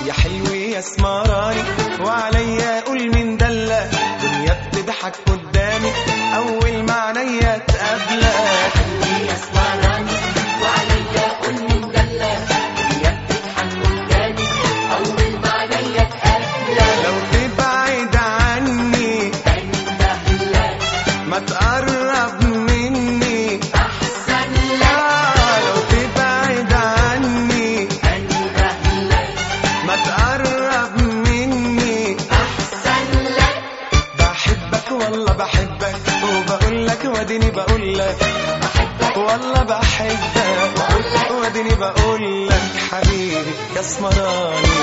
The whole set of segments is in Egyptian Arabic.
يا حلو يا سمراني وعليا قول من دلة دنيا بتضحك قدامي اول ما عينيا تقابلك يا اسمراني وعليا قول من دلة يا بتضحك قدامي أول ما عينيا تقابلك لو تبعد عني أندهلك ما تقرب مني أحسن لك آه لو تبعد عني أندهلك ما تقرب مني أحسن لك بحبك والله بحبك وبقول لك واديني بقول لك بحبك والله بحبك واديني بقول لك حبيبي يا اسمراني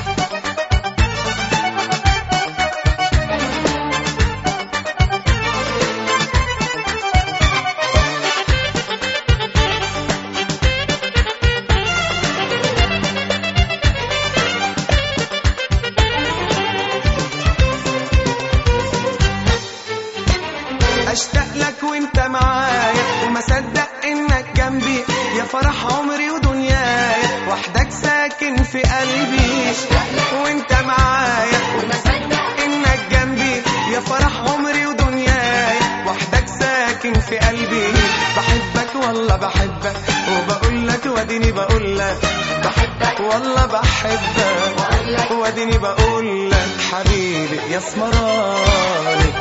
اشتاق لك وانت معايا وما صدق انك جنبي يا فرح عمري ودنياي وحدك ساكن في قلبي وانت معايا وما صدق انك جنبي يا فرح عمري ودنياي وحدك ساكن في قلبي بحبك والله بحبك وبقول لك واديني بقول لك بحبك والله بحبك واديني بقول لك حبيبي يا اسمراني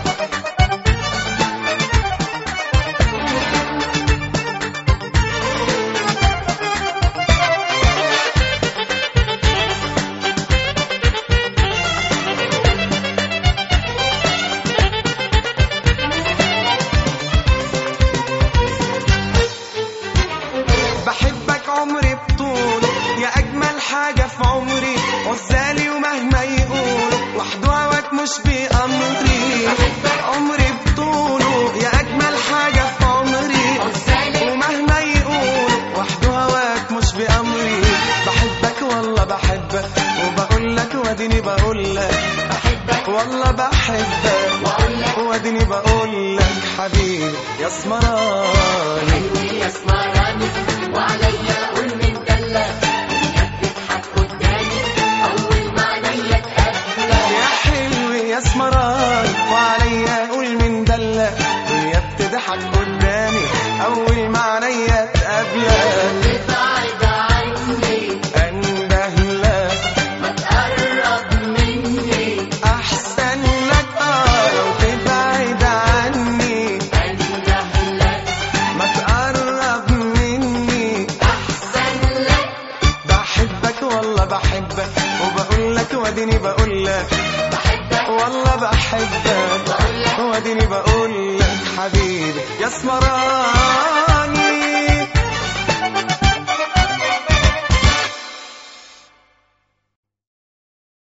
بحبك عمري بطوله يا اجمل حاجه في عمري عزالي ومهما يقولوا وحده هواك مش بأمري عمري بطوله يا اجمل حاجه في عمري عزالي ومهما يقولوا وحده هواك مش بأمري بحبك والله بحبك وبقول لك واديني بقول لك بحبك والله بحبك وأقول لك واديني بقول لك حبيبي يا اسمراني حلو يا اسمراني وعليا قول من دلة يا بتضحك قدامي أول ما عينيا تقابلك يا حلو يا اسمراني وعليا قول من دلة ويا بتضحك قدامي اول ما عينيا تقابلك تبعد عني اندهلك ما تقرب مني احسن لك اه لو تبعد عني أندهلك ما تقرب مني أحسن لك بحبك والله بحبك وبقول لك واديني بقول لك بحبك والله بحبك واديني بقول لك حبيبي يا اسمراني